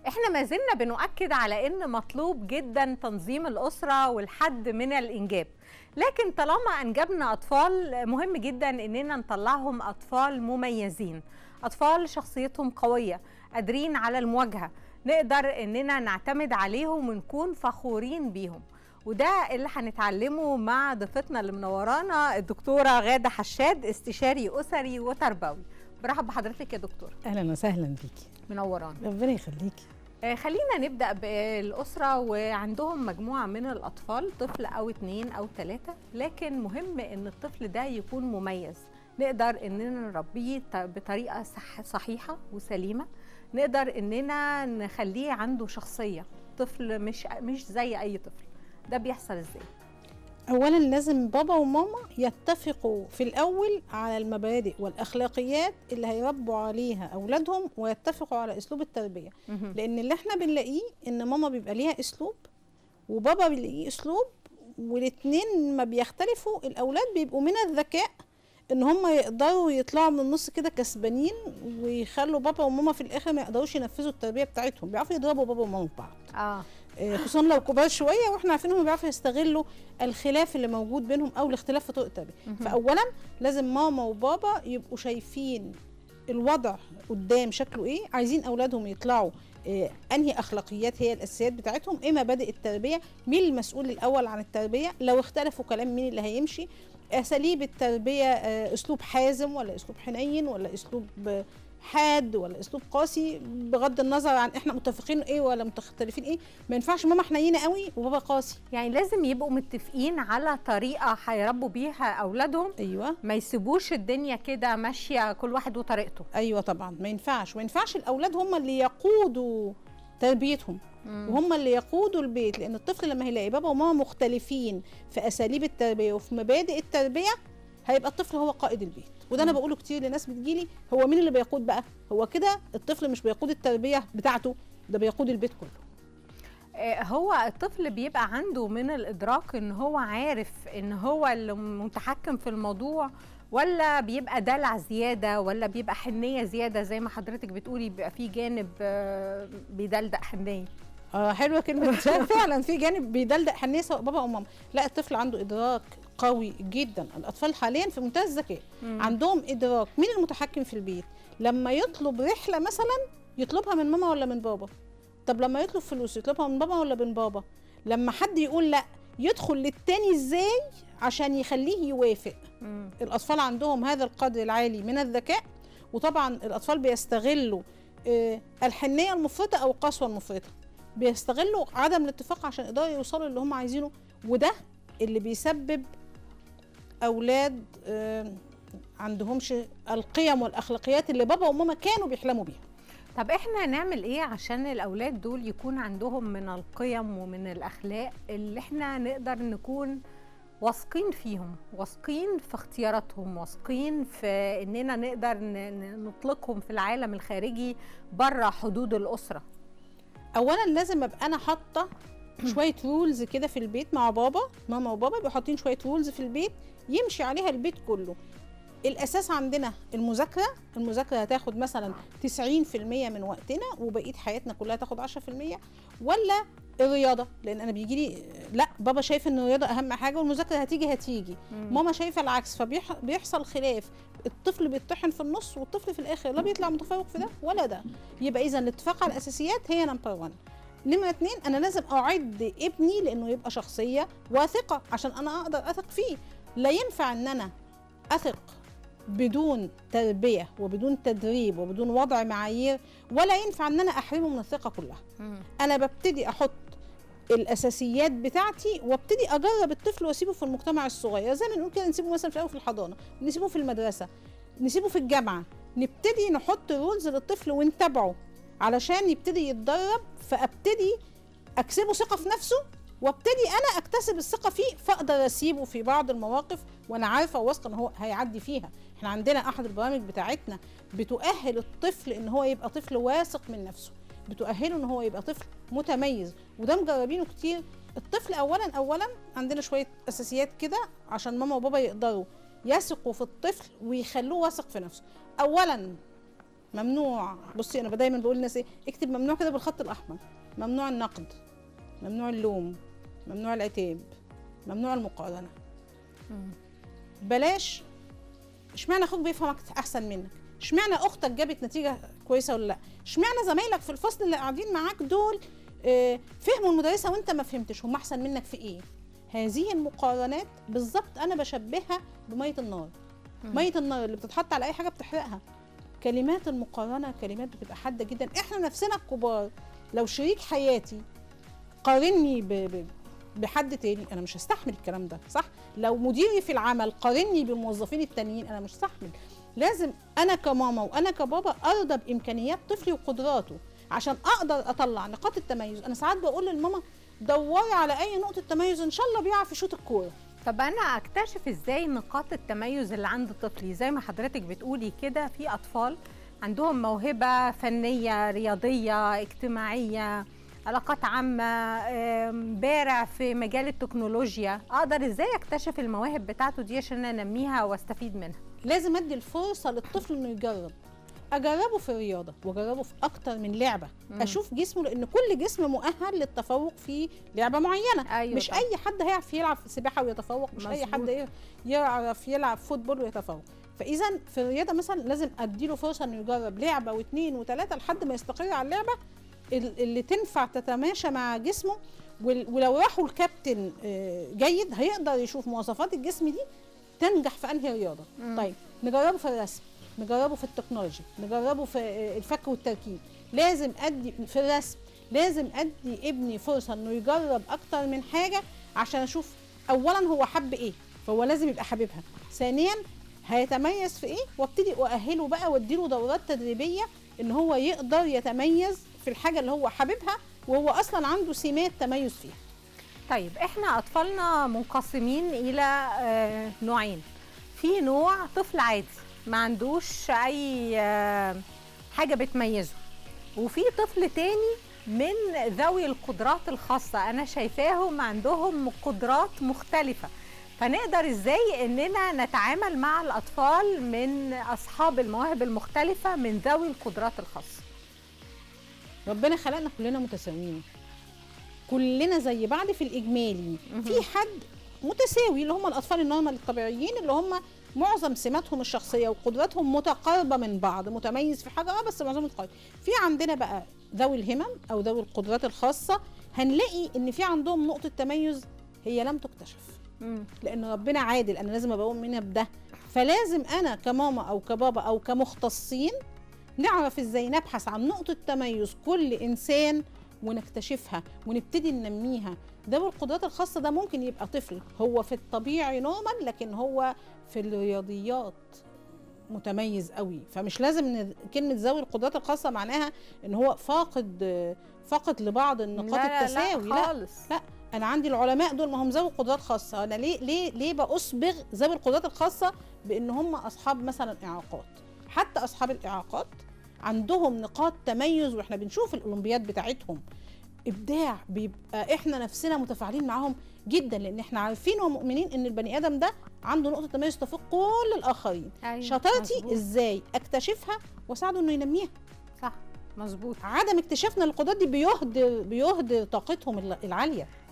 احنا ما زلنا بنؤكد على ان مطلوب جدا تنظيم الاسره والحد من الانجاب لكن طالما انجبنا اطفال مهم جدا اننا نطلعهم اطفال مميزين اطفال شخصيتهم قويه قادرين على المواجهه نقدر اننا نعتمد عليهم ونكون فخورين بيهم وده اللي هنتعلمه مع ضيفتنا اللي منورانا الدكتوره غاده حشاد استشاري اسري وتربوي برحب بحضرتك يا دكتور اهلا وسهلا بيكي منورانا ربنا يخليكي آه، خلينا نبدا بالاسره وعندهم مجموعه من الاطفال طفل او اتنين او تلاته لكن مهم ان الطفل ده يكون مميز نقدر اننا نربيه ط- بطريقه صح صحيحه وسليمه نقدر اننا نخليه عنده شخصيه طفل مش مش زي اي طفل ده بيحصل ازاي اولا لازم بابا وماما يتفقوا في الاول على المبادئ والاخلاقيات اللي هيربوا عليها اولادهم ويتفقوا على اسلوب التربيه مهم. لان اللي احنا بنلاقيه ان ماما بيبقى ليها اسلوب وبابا بيلاقيه اسلوب والاتنين ما بيختلفوا الاولاد بيبقوا من الذكاء ان هم يقدروا يطلعوا من النص كده كسبانين ويخلوا بابا وماما في الاخر ما يقدروش ينفذوا التربيه بتاعتهم بيعرفوا يضربوا بابا وماما في بعض اه آه، خصوصا لو كبار شويه واحنا عارفين هم بيعرفوا يستغلوا الخلاف اللي موجود بينهم او الاختلاف في طرق التربيه فاولا لازم ماما وبابا يبقوا شايفين الوضع قدام شكله ايه عايزين اولادهم يطلعوا آه، انهي اخلاقيات هي الاساسيات بتاعتهم ايه مبادئ التربيه مين المسؤول الاول عن التربيه لو اختلفوا كلام مين اللي هيمشي اساليب التربيه آه، اسلوب حازم ولا اسلوب حنين ولا اسلوب آه، حاد ولا اسلوب قاسي بغض النظر عن احنا متفقين ايه ولا مختلفين ايه ما ينفعش ماما حنينه قوي وبابا قاسي يعني لازم يبقوا متفقين على طريقه هيربوا بيها اولادهم ايوه ما يسيبوش الدنيا كده ماشيه كل واحد وطريقته ايوه طبعا ما ينفعش ما ينفعش الاولاد هم اللي يقودوا تربيتهم وهم اللي يقودوا البيت لان الطفل لما هيلاقي بابا وماما مختلفين في اساليب التربيه وفي مبادئ التربيه هيبقى الطفل هو قائد البيت وده انا مم. بقوله كتير لناس بتجيلي هو مين اللي بيقود بقى هو كده الطفل مش بيقود التربيه بتاعته ده بيقود البيت كله آه، هو الطفل بيبقى عنده من الادراك ان هو عارف ان هو اللي متحكم في الموضوع ولا بيبقى دلع زياده ولا بيبقى حنيه زياده زي ما حضرتك بتقولي بيبقى فيه جانب آه، بيدلدق حنيه اه حلوه كلمه فعلا في جانب بيدلدق حنيه سواء بابا او ماما لا الطفل عنده ادراك قوي جدا الاطفال حاليا في منتهى الذكاء عندهم ادراك مين المتحكم في البيت لما يطلب رحله مثلا يطلبها من ماما ولا من بابا طب لما يطلب فلوس يطلبها من بابا ولا من بابا لما حد يقول لا يدخل للتاني ازاي عشان يخليه يوافق مم. الاطفال عندهم هذا القدر العالي من الذكاء وطبعا الاطفال بيستغلوا آه، الحنيه المفرطه او القسوه المفرطه بيستغلوا عدم الاتفاق عشان يقدروا يوصلوا اللي هم عايزينه وده اللي بيسبب اولاد آه، عندهمش القيم والاخلاقيات اللي بابا وماما كانوا بيحلموا بيها طب احنا نعمل ايه عشان الاولاد دول يكون عندهم من القيم ومن الاخلاق اللي احنا نقدر نكون واثقين فيهم واثقين في اختياراتهم واثقين في اننا نقدر ن- ن- نطلقهم في العالم الخارجي بره حدود الاسره اولا لازم ابقى انا حاطه شويه رولز كده في البيت مع بابا ماما وبابا بيبقوا حاطين شويه رولز في البيت يمشي عليها البيت كله الاساس عندنا المذاكره المذاكره هتاخد مثلا 90% من وقتنا وبقيه حياتنا كلها تاخد 10% ولا الرياضه لان انا بيجي لي لا بابا شايف ان الرياضه اهم حاجه والمذاكره هتيجي هتيجي ماما شايفه العكس فبيحصل خلاف الطفل بيطحن في النص والطفل في الاخر لا بيطلع متفوق في ده ولا ده يبقى اذا الاتفاق على الاساسيات هي نمبر 1 نمرة اتنين انا لازم اعد ابني لانه يبقى شخصيه واثقه عشان انا اقدر اثق فيه لا ينفع ان انا اثق بدون تربيه وبدون تدريب وبدون وضع معايير ولا ينفع ان انا احرمه من الثقه كلها انا ببتدي احط الاساسيات بتاعتي وابتدي اجرب الطفل واسيبه في المجتمع الصغير زي ما نقول كده نسيبه مثلا في الاول في الحضانه نسيبه في المدرسه نسيبه في الجامعه نبتدي نحط رولز للطفل ونتابعه علشان يبتدي يتدرب فابتدي اكسبه ثقه في نفسه وابتدي انا اكتسب الثقه فيه فاقدر اسيبه في بعض المواقف وانا عارفه وواثقه ان هو هيعدي فيها احنا عندنا احد البرامج بتاعتنا بتؤهل الطفل ان هو يبقى طفل واثق من نفسه بتؤهله ان هو يبقى طفل متميز وده مجربينه كتير الطفل اولا اولا عندنا شويه اساسيات كده عشان ماما وبابا يقدروا يثقوا في الطفل ويخلوه واثق في نفسه اولا ممنوع بصي انا دايما بقول للناس ايه اكتب ممنوع كده بالخط الاحمر ممنوع النقد ممنوع اللوم ممنوع العتاب ممنوع المقارنه مم. بلاش اشمعنى اخوك بيفهم أكت- احسن منك اشمعنى اختك جابت نتيجه كويسه ولا لا اشمعنى زمايلك في الفصل اللي قاعدين معاك دول آه، فهموا المدرسه وانت ما فهمتش هم احسن منك في ايه هذه المقارنات بالظبط انا بشبهها بميه النار مم. ميه النار اللي بتتحط على اي حاجه بتحرقها كلمات المقارنه كلمات بتبقى حاده جدا احنا نفسنا الكبار لو شريك حياتي قارني ب... ب... بحد تاني انا مش هستحمل الكلام ده صح لو مديري في العمل قارني بالموظفين التانيين انا مش هستحمل لازم انا كماما وانا كبابا ارضى بامكانيات طفلي وقدراته عشان اقدر اطلع نقاط التميز انا ساعات بقول للماما دوري على اي نقطه تميز ان شاء الله بيعرف يشوط الكوره طب انا اكتشف ازاي نقاط التميز اللي عند طفلي زي ما حضرتك بتقولي كده في اطفال عندهم موهبه فنيه رياضيه اجتماعيه علاقات عامه آم، بارع في مجال التكنولوجيا اقدر ازاي اكتشف المواهب بتاعته دي عشان انميها واستفيد منها لازم ادي الفرصه للطفل انه يجرب اجربه في الرياضه واجربه في اكتر من لعبه مم. اشوف جسمه لان كل جسم مؤهل للتفوق في لعبه معينه ايوه مش طبعاً. اي حد هيعرف يلعب سباحه ويتفوق مش اي مظبوط. حد ي- يعرف يلعب فوتبول ويتفوق فاذا في الرياضه مثلا لازم اديله فرصه انه يجرب لعبه واثنين وثلاثه لحد ما يستقر على اللعبه ال- اللي تنفع تتماشى مع جسمه وال- ولو راحوا الكابتن آه، جيد هيقدر يشوف مواصفات الجسم دي تنجح في انهي رياضه مم. طيب نجربه في الرسم نجربه في التكنولوجي نجربه في آه، الفك والتركيب لازم ادي في الرسم لازم ادي ابني فرصه انه يجرب اكتر من حاجه عشان اشوف اولا هو حب ايه فهو لازم يبقى حاببها ثانيا هيتميز في ايه وابتدي اؤهله بقى واديله دورات تدريبيه ان هو يقدر يتميز في الحاجه اللي هو حاببها وهو اصلا عنده سمات تميز فيها طيب احنا اطفالنا منقسمين الى آه، نوعين في نوع طفل عادي ما عندوش اي آه، حاجه بتميزه وفي طفل تاني من ذوي القدرات الخاصه انا شايفاهم عندهم قدرات مختلفه فنقدر ازاي اننا نتعامل مع الاطفال من اصحاب المواهب المختلفه من ذوي القدرات الخاصه ربنا خلقنا كلنا متساويين كلنا زي بعض في الاجمالي مهم. في حد متساوي اللي هم الاطفال النورمال الطبيعيين اللي هم معظم سماتهم الشخصيه وقدراتهم متقاربه من بعض متميز في حاجه اه بس معظمهم متقارب في عندنا بقى ذوي الهمم او ذوي القدرات الخاصه هنلاقي ان في عندهم نقطه تميز هي لم تكتشف مم. لان ربنا عادل انا لازم ابقى منها بده فلازم انا كماما او كبابا او كمختصين نعرف ازاي نبحث عن نقطه تميز كل انسان ونكتشفها ونبتدي ننميها ذوي القدرات الخاصه ده ممكن يبقى طفل هو في الطبيعي نورمال لكن هو في الرياضيات متميز قوي فمش لازم ان كلمه ذوي القدرات الخاصه معناها ان هو فاقد فاقد لبعض النقاط لا لا التساوي لا خالص لا انا عندي العلماء دول ما هم ذوي قدرات خاصه انا ليه ليه ليه بأصبغ ذوي القدرات الخاصه بان هم اصحاب مثلا اعاقات حتى اصحاب الاعاقات عندهم نقاط تميز واحنا بنشوف الاولمبياد بتاعتهم ابداع بيبقى احنا نفسنا متفاعلين معاهم جدا لان احنا عارفين ومؤمنين ان البني ادم ده عنده نقطه تميز تفوق كل الاخرين أيوة، شطارتي مظبوط. ازاي اكتشفها واساعده انه ينميها صح مظبوط عدم اكتشافنا للقدرات دي بيهدر بيهدر طاقتهم العاليه